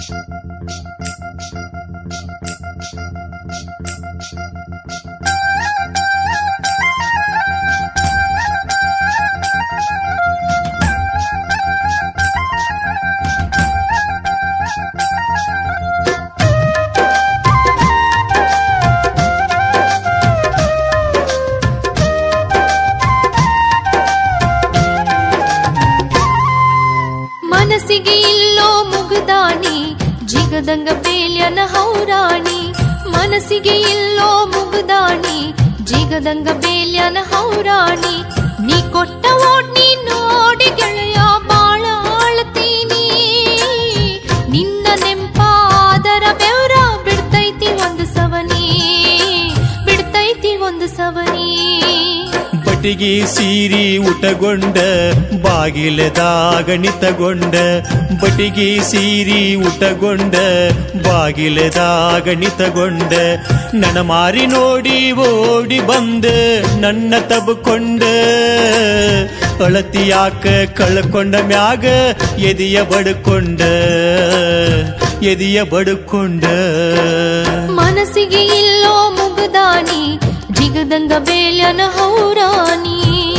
ಮನಸ್ಸಿಗೆ ಇಲ್ಲೋ ಮುಗ್ದಾಣಿ ಜಿಗದಂಗ ಬೇಲ್ಯನ ಹೌರಾಣಿ ಮನಸ್ಸಿಗೆ ಇಲ್ಲೋ ಮುಗ್ದಾಣಿ ಜಿಗದಂಗ ಬೇಲ್ಯನ ಹೌರಾಣಿ ನೀ ಕೊಟ್ಟ ಓಟ್ ನೀ ನೋಡಿ ಗೆಳೆಯ ಬಾಳ ಆಳ್ತೀನಿ ನಿನ್ನ ನೆಂಪಾದರ ಬೆವರ ಬಿಡ್ತೈತಿ ಒಂದು ಸವನಿ ಬಿಡ್ತೈತಿ ಒಂದು ಸವನಿ ಬಟಿಗಿ ಸೀರಿ ಉಟಗೊಂಡ ಬಾಗಿಲದಾಗ ನಿತಗೊಂಡ ಬಟಿಗಿ ಸೀರಿ ಉಟಗೊಂಡ ಬಾಗಿಲದಾಗ ನಿತಗೊಂಡ ನನ್ನ ಮಾರಿ ನೋಡಿ ಓಡಿ ಬಂದ ನನ್ನ ತಬ್ಕೊಂಡ ಅಳತಿಯಾಕ ಕಳ್ಕೊಂಡ ಮ್ಯಾಗ ಎದಿಯ ಬಡ್ಕೊಂಡ ಎದಿಯ ಬಡ್ಕೊಂಡ ಮನಸ್ಸಿಗೆ ಇಲ್ಲೋ ಮುಗ್ದಾನಿ ಜಿಗದಂಗ ಬೇಲ್ಯನ ಹೌರಾನಿ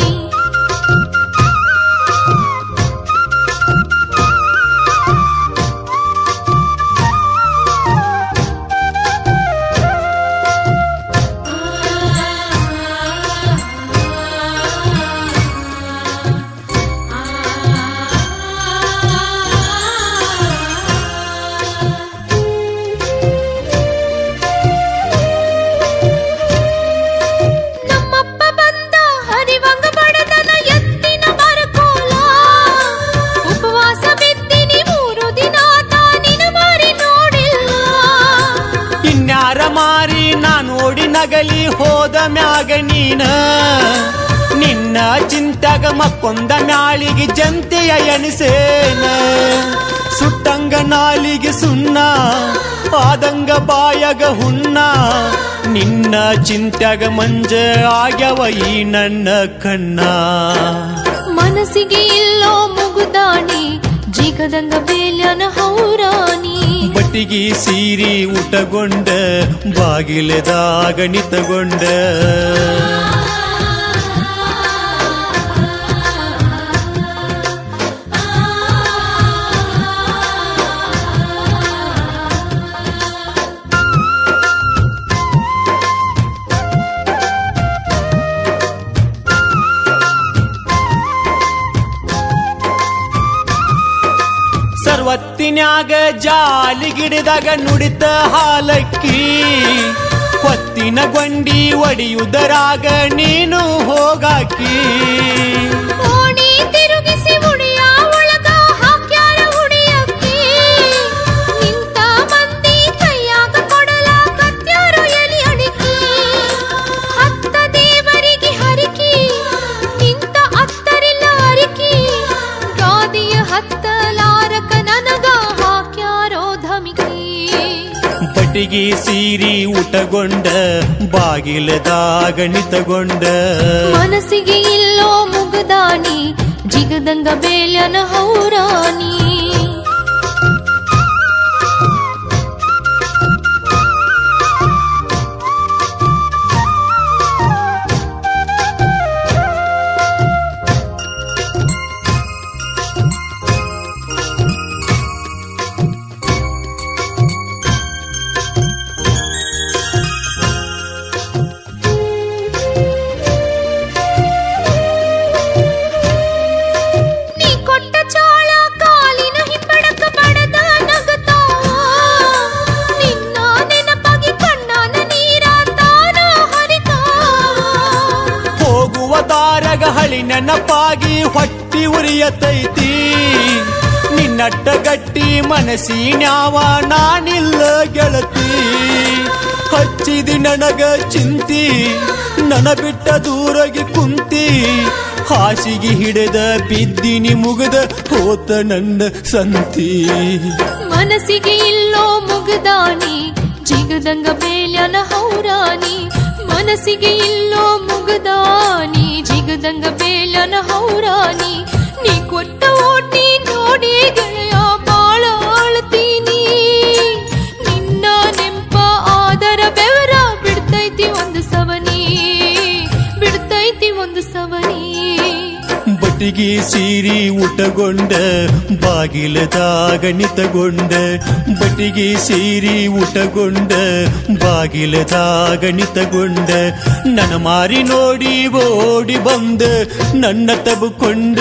ನಮ್ಮಪ್ಪ ಬಂದ ಹರಿವಂಗ ಬಡದನ ಎತ್ತಿನ ಬರಕೋಲ ಉಪವಾಸ ಬಿದ್ದಿನಿ ಮೂರು ದಿನ ತಾನಿನ ಮಾರಿ ನೋಡಿಲ್ಲ ಇನ್ಯಾರ ಮಾರಿ ನಾ ನೋಡಿ ನಗಲಿ ಹೋದ ಮ್ಯಾಗ ನೀನ ನಿನ್ನ ಚಿಂತ್ಯಾಗ ಮಕ್ಕೊಂದ ಮ್ಯಾಳಿಗೆ ಜಂತೆಯ ಎಣಿಸೇನ ಸುಟ್ಟಂಗ ನಾಲಿಗೆ ಸುಣ್ಣ ಆದಂಗ ಬಾಯಗ ಹುಣ್ಣ ನಿನ್ನ ಚಿಂತ್ಯಾಗ ಮಂಜ ಆಗ್ಯವ ಈ ನನ್ನ ಕಣ್ಣ ಮನಸ್ಸಿಗೆ ಇಲ್ಲೋ ಮುಗುದಾಣಿ ಜಿಗದಂಗ ಬೇಲ್ಯನ ಹೌರಾನಿ ಬಟ್ಟಿಗೆ ಸೀರಿ ಊಟಗೊಂಡ ಬಾಗಿಲದಾಗ ನಿತಗೊಂಡ ಸರ್ವತ್ತಿನ್ಯಾಗ ಜಾಲಿ ಗಿಡದಾಗ ನುಡಿತ ಹಾಲಕ್ಕಿ ಹೊತ್ತಿನ ಗೊಂಡಿ ಒಡಿಯುದರಾಗ ನೀನು ಹೋಗಾಕಿ ಓಣಿ ತಿರುಗಿಸಿ ಉಡಿಯ ಒಳಗ ಹಾಕ್ಯಾರ ಉಡಿಯಕ್ಕೆ ನಿಂತ ಮಂದಿ ಕೈಯಾಗ ಕೊಡಲ ಕತ್ಯಾರು ಎಲಿ ಅಡಿಕೆ ಹತ್ತ ದೇವರಿಗೆ ಹರಿಕಿ ನಿಂತ ಅತ್ತರಿಲ್ಲ ಅರಿಕಿ ಗಾದಿಯ ಹತ್ತಲಾರಕ ನನಗ ಹಾಕ್ಯಾರೋ ಧಮಿಕಿ ಬಟ್ಟಿಗೆ ಸೀರಿ ಊಟಗೊಂಡ ಬಾಗಿಲದಾಗ ನಿತಗೊಂಡ ಮನಸ್ಸಿಗೆ ಇಲ್ಲೋ ಮುಗ್ದಾನಿ ಜಿಗದಂಗ ಬೇಲ್ಯನ ಹೌರಾನಿ ನೀ ಕೊಟ್ಟ ಚಾಳ ಕಾಲಿನ ಹಿಂಬಡಕ ಬಡದ ನಗತಾವ ನಿನ್ನ ನೆನಪಾಗಿ ಕಣ್ಣಾನ ನೀರ ತಾನ ಹರಿತಾವ ಹೋಗುವ ದಾರಗ ಹಳಿ ನೆನಪಾಗಿ ಹೊಟ್ಟಿ ಉರಿಯತೈತಿ ನಿನ್ನಟ್ಟ ಗಟ್ಟಿ ಮನಸ್ಸಿನ್ಯಾವ ನಾನಿಲ್ಲ ಗೆಳತಿ ಹಚ್ಚಿದಿ ನನಗ ಚಿಂತಿ ನನ ಬಿಟ್ಟ ದೂರಗಿ ಕುಂತಿ ಹಾಸಿಗೆ ಹಿಡಿದ ಬಿದ್ದಿನಿ ಮುಗದ ಹೋತ ನನ್ನ ಸಂತಿ ಮನಸ್ಸಿಗೆ ಇಲ್ಲೋ ಮುಗ್ದಾನಿ ಜಿಗದಂಗ ಬೇಲ್ಯನ ಹೌರಾನಿ ಮನಸ್ಸಿಗೆ ಇಲ್ಲೋ ಮುಗ್ದಾನಿ ಜಿಗದಂಗ ಬೇಲ್ಯನ ಹೌರಾನಿ ನೀ ಕೊಟ್ಟ ಓಟಿ ನೋಡಿ ಗೆಳೆಯ ಬಾಳ ಆಳ್ತೀನಿ ಬಟ್ಟಿಗೆ ಸೀರಿ ಊಟಗೊಂಡ ಬಾಗಿಲದಾಗ ನಿತಗೊಂಡ ಬಟ್ಟಿಗೆ ಸೀರಿ ಊಟಗೊಂಡ ಬಾಗಿಲದಾಗ ನಿತಗೊಂಡ ನನ್ನ ಮಾರಿ ನೋಡಿ ಓಡಿ ಬಂದ ನನ್ನ ತಬಕೊಂಡ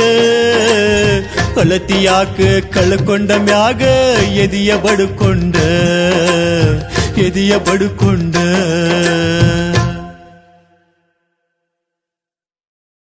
ಅಳತಿಯಾಕ ಕಳ್ಕೊಂಡ ಮ್ಯಾಗ ಎದಿಯ ಬಡ್ಕೊಂಡ ಎದಿಯ ಬಡ್ಕೊಂಡ